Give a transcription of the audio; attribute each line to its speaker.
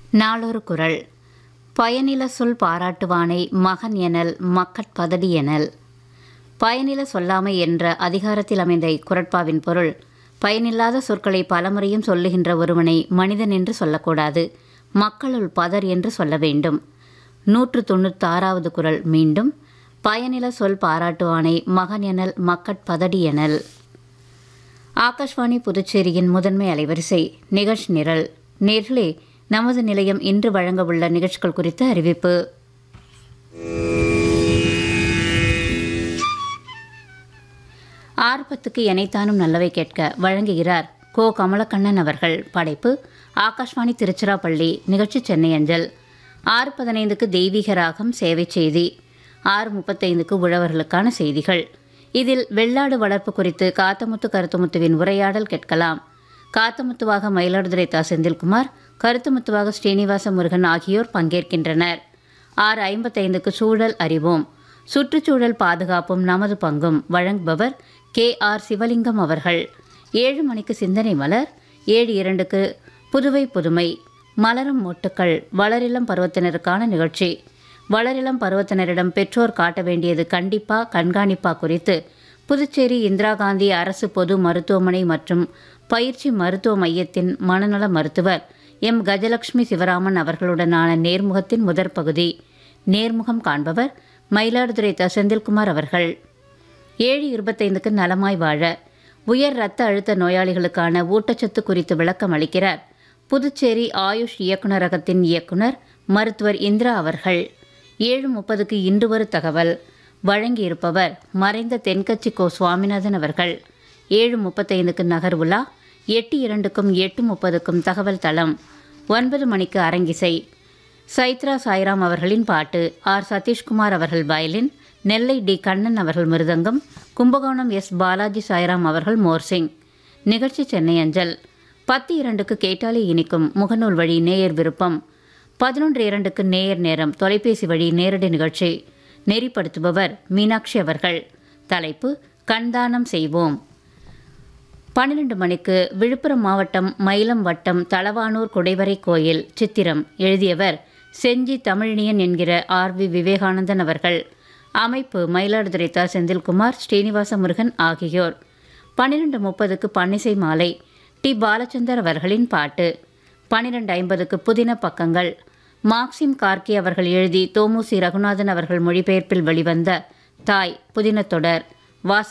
Speaker 1: நாளொரு குரல் பயனில சொல் பாராட்டுவானை மகன் எனல் மக்கட் பதடி எனல் பயனில சொல்லாமை என்ற அதிகாரத்தில் அமைந்த இக்குரட்பாவின் பொருள் பயனில்லாத சொற்களை பலமுறையும் சொல்லுகின்ற ஒருவனை மனிதன் என்று சொல்லக்கூடாது மக்களுள் பதர் என்று சொல்ல வேண்டும் நூற்று தொண்ணூத்தாறாவது குரல் மீண்டும் பயனில சொல் பாராட்டுவானை மகன் எனல் மக்கட் பதடி எனல் ஆகாஷ்வாணி புதுச்சேரியின் முதன்மை அலைவரிசை நிகழ்ச்சி நிரல் நேர்களே நமது நிலையம் இன்று வழங்க உள்ள நிகழ்ச்சிகள் குறித்த அறிவிப்பு ஆர்வத்துக்கு எனைத்தானும் நல்லவை கேட்க வழங்குகிறார் கோ கமலக்கண்ணன் அவர்கள் படைப்பு ஆகாஷ்வாணி திருச்சிராப்பள்ளி நிகழ்ச்சி சென்னை அஞ்சல் ஆறு பதினைந்துக்கு தெய்வீக ராகம் சேவை செய்தி ஆறு முப்பத்தைந்துக்கு உழவர்களுக்கான செய்திகள் இதில் வெள்ளாடு வளர்ப்பு குறித்து காத்தமுத்து கருத்துமுத்துவின் உரையாடல் கேட்கலாம் காத்தமுத்துவாக மயிலாடுதுறை தா செந்தில்குமார் கருத்துமுத்துவாக ஸ்ரீனிவாச முருகன் ஆகியோர் பங்கேற்கின்றனர் ஆறு ஐம்பத்தைந்துக்கு சூழல் அறிவோம் சுற்றுச்சூழல் பாதுகாப்பும் நமது பங்கும் வழங்குபவர் கே ஆர் சிவலிங்கம் அவர்கள் ஏழு மணிக்கு சிந்தனை மலர் ஏழு இரண்டுக்கு புதுவை புதுமை மலரும் மொட்டுக்கள் வளரிளம் பருவத்தினருக்கான நிகழ்ச்சி வளரிளம் பருவத்தினரிடம் பெற்றோர் காட்ட வேண்டியது கண்டிப்பா கண்காணிப்பா குறித்து புதுச்சேரி இந்திரா காந்தி அரசு பொது மருத்துவமனை மற்றும் பயிற்சி மருத்துவ மையத்தின் மனநல மருத்துவர் எம் கஜலட்சுமி சிவராமன் அவர்களுடனான நேர்முகத்தின் முதற் பகுதி நேர்முகம் காண்பவர் மயிலாடுதுறை த செந்தில்குமார் அவர்கள் ஏழு இருபத்தைந்துக்கு நலமாய் வாழ உயர் இரத்த அழுத்த நோயாளிகளுக்கான ஊட்டச்சத்து குறித்து விளக்கம் அளிக்கிறார் புதுச்சேரி ஆயுஷ் இயக்குநரகத்தின் இயக்குனர் மருத்துவர் இந்திரா அவர்கள் ஏழு முப்பதுக்கு இன்று ஒரு தகவல் வழங்கியிருப்பவர் மறைந்த தென்கட்சி கோ சுவாமிநாதன் அவர்கள் ஏழு முப்பத்தைந்துக்கு நகர் உலா எட்டு இரண்டுக்கும் எட்டு முப்பதுக்கும் தகவல் தளம் ஒன்பது மணிக்கு அரங்கிசை சைத்ரா சாய்ராம் அவர்களின் பாட்டு ஆர் சதீஷ்குமார் அவர்கள் வயலின் நெல்லை டி கண்ணன் அவர்கள் மிருதங்கம் கும்பகோணம் எஸ் பாலாஜி சாய்ராம் அவர்கள் மோர்சிங் நிகழ்ச்சி சென்னை அஞ்சல் பத்து இரண்டுக்கு கேட்டாலே இனிக்கும் முகநூல் வழி நேயர் விருப்பம் பதினொன்று இரண்டுக்கு நேயர் நேரம் தொலைபேசி வழி நேரடி நிகழ்ச்சி நெறிப்படுத்துபவர் மீனாட்சி அவர்கள் தலைப்பு கண்தானம் செய்வோம் பன்னிரண்டு மணிக்கு விழுப்புரம் மாவட்டம் மயிலம் வட்டம் தளவானூர் குடைவரை கோயில் சித்திரம் எழுதியவர் செஞ்சி தமிழினியன் என்கிற ஆர் வி விவேகானந்தன் அவர்கள் அமைப்பு மயிலாடுதுறை தா செந்தில்குமார் ஸ்ரீனிவாச முருகன் ஆகியோர் பன்னிரெண்டு முப்பதுக்கு பன்னிசை மாலை டி பாலச்சந்தர் அவர்களின் பாட்டு பன்னிரெண்டு ஐம்பதுக்கு புதின பக்கங்கள் மார்க்சிம் கார்கி அவர்கள் எழுதி தோமுசி ரகுநாதன் அவர்கள் மொழிபெயர்ப்பில் வெளிவந்த தாய் புதின தொடர் வாசி